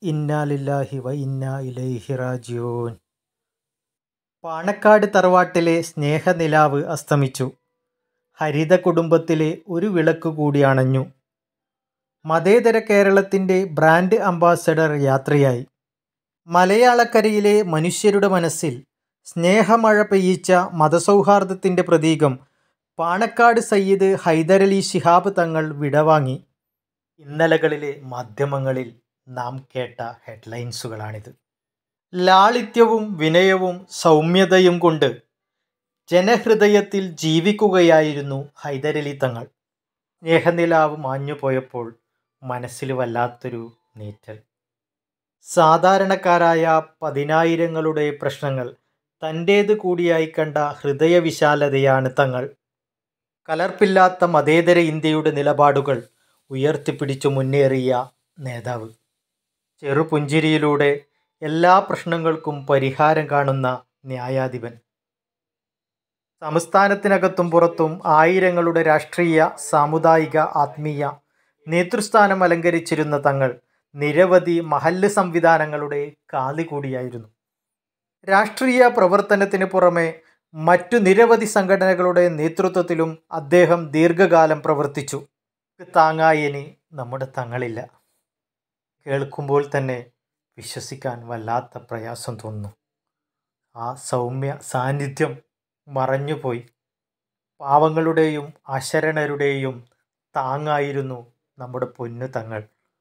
ഇന്നാലില്ലാഹി വ ഇന്നാ ഇലൈഹി റാജിഊൻ പാണക്കാട് തറവാട്ടിലെ സ്നേഹനിലാവ് അസ്തമിച്ചു ഹരിത കുടുംബത്തിലെ ഒരു വിളക്ക് കൂടി അണഞ്ഞു മതേതര കേരളത്തിൻ്റെ ബ്രാൻഡ് അംബാസഡർ യാത്രയായി മലയാളക്കരയിലെ മനുഷ്യരുടെ മനസ്സിൽ സ്നേഹമഴ പെയ്യിച്ച മതസൗഹാർദ്ദത്തിൻ്റെ പ്രതീകം പാണക്കാട് സയ്യിദ് ഹൈദരലി ശിഹാബ് തങ്ങൾ വിടവാങ്ങി ഇന്നലകളിലെ മാധ്യമങ്ങളിൽ നാം കേട്ട ഹെഡ്ലൈൻസുകളാണിത് ലാളിത്യവും വിനയവും സൗമ്യതയും കൊണ്ട് ജനഹൃദയത്തിൽ ജീവിക്കുകയായിരുന്നു ഹൈദരലി തങ്ങൾ സ്നേഹനിലാവ് മാഞ്ഞുപോയപ്പോൾ മനസ്സിൽ വല്ലാത്തൊരു നീറ്റൽ സാധാരണക്കാരായ പതിനായിരങ്ങളുടെ പ്രശ്നങ്ങൾ തൻ്റേത് കൂടിയായി കണ്ട ഹൃദയവിശാലതയാണ് തങ്ങൾ കലർപ്പില്ലാത്ത മതേതര ഇന്ത്യയുടെ നിലപാടുകൾ ഉയർത്തിപ്പിടിച്ചു മുന്നേറിയ നേതാവ് ചെറുപുഞ്ചിരിയിലൂടെ എല്ലാ പ്രശ്നങ്ങൾക്കും പരിഹാരം കാണുന്ന ന്യായാധിപൻ സംസ്ഥാനത്തിനകത്തും പുറത്തും ആയിരങ്ങളുടെ രാഷ്ട്രീയ സാമുദായിക ആത്മീയ നേതൃസ്ഥാനം അലങ്കരിച്ചിരുന്ന തങ്ങൾ നിരവധി മഹല്ല് സംവിധാനങ്ങളുടെ കാതി കൂടിയായിരുന്നു രാഷ്ട്രീയ പ്രവർത്തനത്തിന് പുറമെ മറ്റു നിരവധി സംഘടനകളുടെ നേതൃത്വത്തിലും അദ്ദേഹം ദീർഘകാലം പ്രവർത്തിച്ചു താങ്ങായിനി നമ്മുടെ തങ്ങളില്ല കേൾക്കുമ്പോൾ തന്നെ വിശ്വസിക്കാൻ വല്ലാത്ത പ്രയാസം തോന്നുന്നു ആ സൗമ്യ സാന്നിധ്യം മറഞ്ഞുപോയി പാവങ്ങളുടെയും അശരണരുടെയും താങ്ങായിരുന്നു നമ്മുടെ പൊന്നു തങ്ങൾ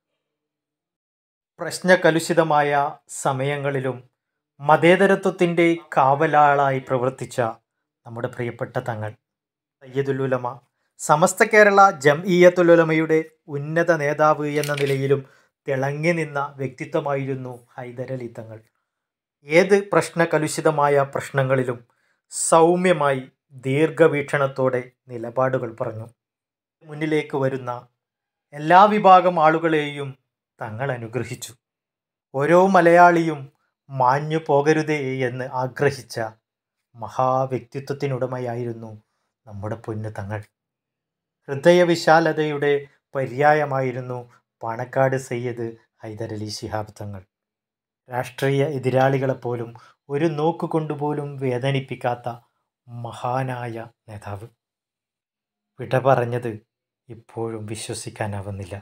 പ്രശ്നകലുഷിതമായ സമയങ്ങളിലും മതേതരത്വത്തിൻ്റെ കാവലാളായി പ്രവർത്തിച്ച നമ്മുടെ പ്രിയപ്പെട്ട തങ്ങൾ സയ്യദുലുലമ സമസ്ത കേരള ജംഇയത്തുലുലമയുടെ ഉന്നത നേതാവ് എന്ന നിലയിലും തിളങ്ങി നിന്ന വ്യക്തിത്വമായിരുന്നു ഹൈദരലി തങ്ങൾ ഏത് പ്രശ്നകലുഷിതമായ പ്രശ്നങ്ങളിലും സൗമ്യമായി ദീർഘവീക്ഷണത്തോടെ നിലപാടുകൾ പറഞ്ഞു മുന്നിലേക്ക് വരുന്ന എല്ലാ വിഭാഗം ആളുകളെയും തങ്ങൾ അനുഗ്രഹിച്ചു ഓരോ മലയാളിയും മാഞ്ഞു പോകരുതേ എന്ന് ആഗ്രഹിച്ച മഹാവ്യക്തിത്വത്തിനുടമയായിരുന്നു നമ്മുടെ പൊന്നു തങ്ങൾ ഹൃദയവിശാലതയുടെ പര്യായമായിരുന്നു പാണക്കാട് സയ്യദ് ഹൈദരലി ശിഹാബ് തങ്ങൾ രാഷ്ട്രീയ എതിരാളികളെപ്പോലും ഒരു നോക്കുകൊണ്ടുപോലും വേദനിപ്പിക്കാത്ത മഹാനായ നേതാവ് വിട പറഞ്ഞത് ഇപ്പോഴും വിശ്വസിക്കാനാവുന്നില്ല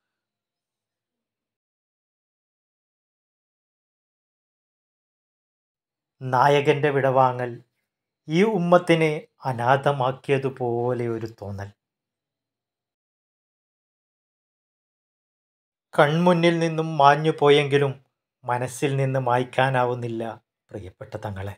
നായകൻ്റെ വിടവാങ്ങൽ ഈ ഉമ്മത്തിനെ അനാഥമാക്കിയതുപോലെ ഒരു തോന്നൽ കൺമുന്നിൽ നിന്നും മാഞ്ഞു പോയെങ്കിലും മനസ്സിൽ നിന്ന് മായ്ക്കാനാവുന്നില്ല പ്രിയപ്പെട്ട തങ്ങളെ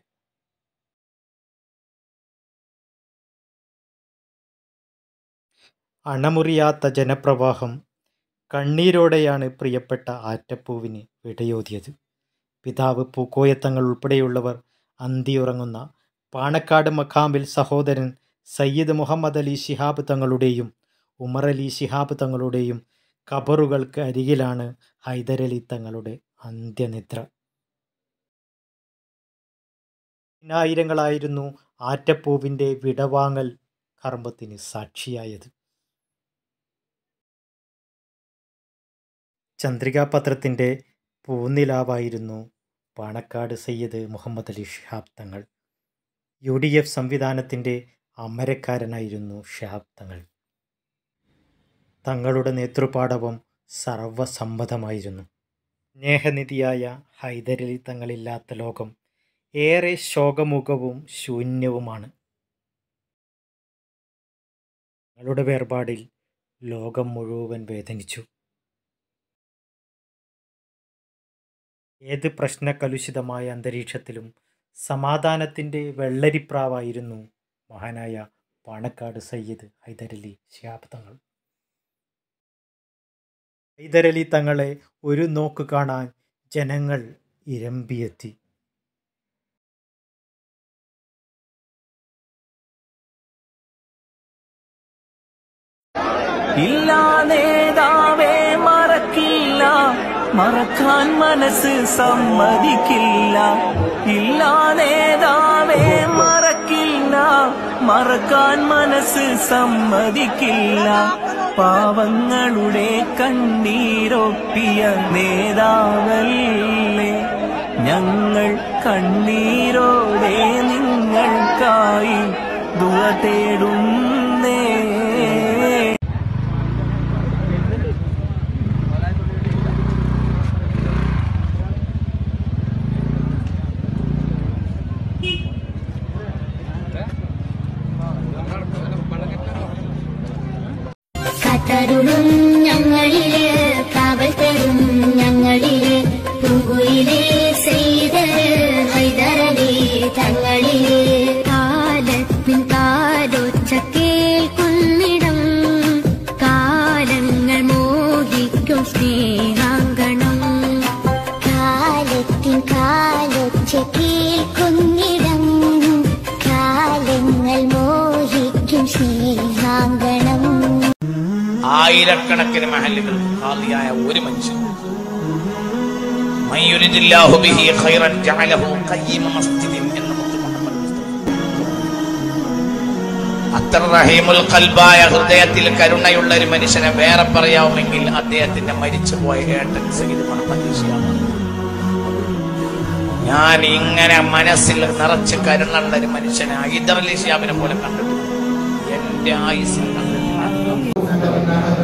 അണമുറിയാത്ത ജനപ്രവാഹം കണ്ണീരോടെയാണ് പ്രിയപ്പെട്ട ആറ്റപ്പൂവിന് വിടയോതിയത് പിതാവ് പൂക്കോയത്തങ്ങൾ ഉൾപ്പെടെയുള്ളവർ അന്തിയുറങ്ങുന്ന പാണക്കാട് മഖാമിൽ സഹോദരൻ സയ്യിദ് മുഹമ്മദ് അലി ശിഹാബ് തങ്ങളുടെയും ഉമർ അലി ശിഹാബ് തങ്ങളുടെയും ഖബറുകൾക്ക് അരികിലാണ് ഹൈദരലി തങ്ങളുടെ അന്ത്യനിദ്ര പതിനായിരങ്ങളായിരുന്നു ആറ്റപ്പൂവിൻ്റെ വിടവാങ്ങൽ കർമ്മത്തിന് സാക്ഷിയായത് ചന്ദ്രികാപത്രത്തിൻ്റെ പൂനിലാവായിരുന്നു പാണക്കാട് സയ്യിദ് മുഹമ്മദ് അലി ഷിഹാബ് തങ്ങൾ യു ഡി എഫ് സംവിധാനത്തിൻ്റെ അമരക്കാരനായിരുന്നു ഷിഹാബ് തങ്ങൾ തങ്ങളുടെ നേതൃപാടവം സർവസമ്മതമായിരുന്നു സ്നേഹനിധിയായ ഹൈദരലി തങ്ങളില്ലാത്ത ലോകം ഏറെ ശോകമുഖവും ശൂന്യവുമാണ് തങ്ങളുടെ വേർപാടിൽ ലോകം മുഴുവൻ വേദനിച്ചു ഏത് പ്രശ്നകലുഷിതമായ അന്തരീക്ഷത്തിലും സമാധാനത്തിൻ്റെ വെള്ളരിപ്രാവായിരുന്നു മഹാനായ പാണക്കാട് സയ്യിദ് ഹൈദരലി ശിഹാബ് തങ്ങൾ ഹൈദരലി തങ്ങളെ ഒരു നോക്ക് കാണാൻ ജനങ്ങൾ ഇരമ്പിയെത്തി ഇല്ല നേതാവേ മറക്കില്ല മറക്കാൻ മനസ്സ് സമ്മതിക്കില്ല ഇല്ല നേതാവേ മറക്കില്ല മറക്കാൻ മനസ്സ് സമ്മതിക്കില്ല പാവങ്ങളുടെ കണ്ണീരൊപ്പിയ നേതാവല്ലേ ഞങ്ങൾ കണ്ണീരോടെ നിങ്ങൾക്കായി ദുവ തേടുന്നേ കാത്തരുളും ഞങ്ങളില് കാവൽ തരും ഞങ്ങളില് പൂങ്കുയിലെ ചെയ്തത് ഹൈദരലി തങ്ങളില് കാലത്തിൻ കാലൊച്ച കേൾക്കുന്നിടം കാലങ്ങൾ മോഹിക്കും സ്നേഹാങ്കണം കാലത്തിൻ കാലൊച്ച കേൾക്കുന്നിടം കാലങ്ങൾ മോഹിക്കും സ്നേഹാങ്കണം ആയിരക്കണക്കിന് മഹല്ലുകൾ ഖാദിയായ ഒരു മനുഷ്യൻ മയ്യുരിദില്ലാഹു ബിഹി ഖൈറൻ ജഅലഹു ഖയ്യിമ മസ്ജിദിൻ എന്ന് മുത്ത് മുഹമ്മദ് മുസ്തഫ. അത്ര റഹീമുൽ ഖൽബായ ഹൃദയത്തിൽ കരുണയുള്ള ഒരു മനുഷ്യനെ വേറെ പറയാവുമെങ്കിൽ അദ്ദേഹത്തിന്റെ മരിച്ചുപോയ ഏട്ടൻ സയ്യിദ് മുഹമ്മദ് ഇഷിയാണ് ഞാൻ ഇങ്ങനെ മനസ്സിൽ നിറച്ച് കരുണുള്ള ഒരു മനുഷ്യനെ ഹൈദർ അലി ഷിയാബിനെ പോലെ കണ്ടിട്ടില്ല എന്റെ ആയുസിൽ കണ്ടിട്ടില്ല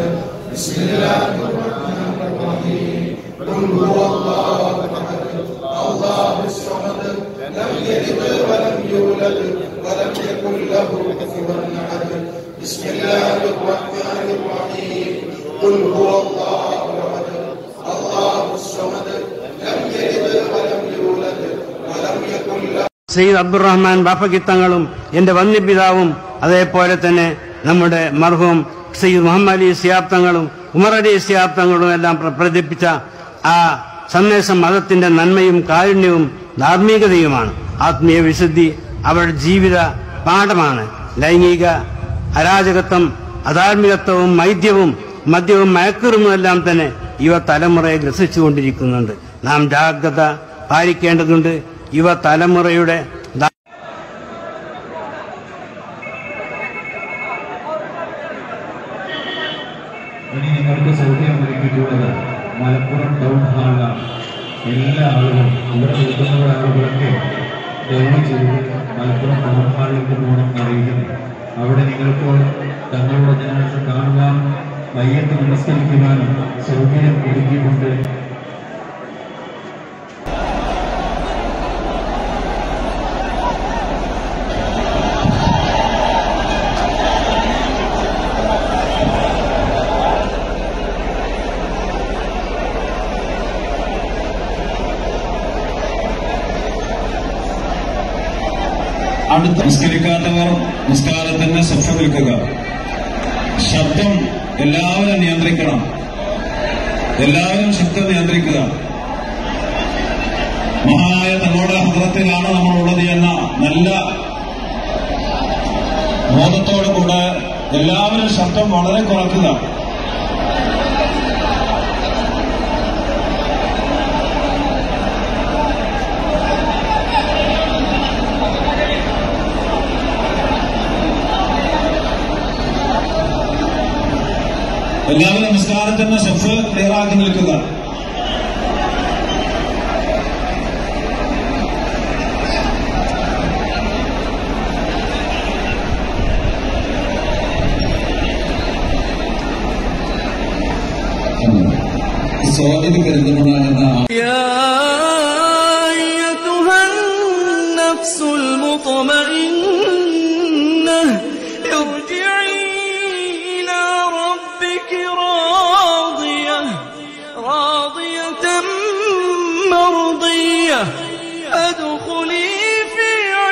സയ്യിദ് അബ്ദുറഹ്മാൻ ബാഫക്കിത്തങ്ങളും എന്റെ വന്യപിതാവും അതേപോലെ തന്നെ നമ്മുടെ മർഹൂം സയ്യിദ് മുഹമ്മദ് അലി സിയാബ് തങ്ങളും ഉമർ അലി സിയാബ് തങ്ങളും എല്ലാം പ്ര- പ്രചരിപ്പിച്ച ആ സന്ദേശം മതത്തിന്റെ നന്മയും കാരുണ്യവും ധാർമ്മികതയുമാണ് ആത്മീയ വിശുദ്ധി അവരുടെ ജീവിത പാഠമാണ് ലൈംഗിക അരാജകത്വം അധാർമികത്വവും മൈദ്യവും മദ്യവും മയക്കുറുമെല്ലാം തന്നെ യുവ തലമുറയെ ഗ്രസിച്ചുകൊണ്ടിരിക്കുന്നുണ്ട് നാം ജാഗ്രത പാലിക്കേണ്ടതുണ്ട് യുവ തലമുറയുടെ ദാ- ഇനി നിങ്ങൾക്ക് സൗകര്യം ഒരുക്കിയിട്ടുള്ളത് മലപ്പുറം ടൗൺ ഹാളിലാണ് എല്ലാ ആളുകളും ഇവിടെ നിൽക്കുന്ന ആളുകളൊക്കെ ദയവ് ചെയ്ത് മലപ്പുറം ടൗൺ ഹാളിലേക്ക് പോകണം അറിയിക്കുന്നു അവിടെ നിങ്ങൾക്ക് തങ്ങളുടെ ജനാസ കാണുവാനും മയ്യത്ത് നമസ്കരിക്കുവാനും സൗകര്യം ഒരുക്കിയിട്ടുണ്ട് അടുത്ത് നിസ്കരിക്കാത്തവർ നിസ്കാരത്തിന് സഫ നിൽക്കുക ശബ്ദം എല്ലാവരും നിയന്ത്രിക്കണം എല്ലാവരും ശബ്ദം നിയന്ത്രിക്കുക മഹാനായ തങ്ങളുടെ ഹദ്രത്തിലാണ് നമ്മളുള്ളത് എന്ന നല്ല ബോധത്തോടു കൂടെ എല്ലാവരും ശബ്ദം വളരെ കുറയ്ക്കുക എല്ലാവരും നമസ്കാരത്തിന് സഫ് ക്ലിയറാക്കി നിൽക്കുക സ്വാഗത കരുതണമെന്ന يا أيتها النفس المطمئنة ارجعي إلى ربك راضية راضية مرضية فادخلي في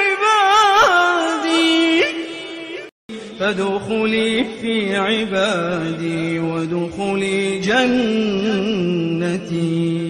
عبادي فادخلي في عبادي وادخلي جنتي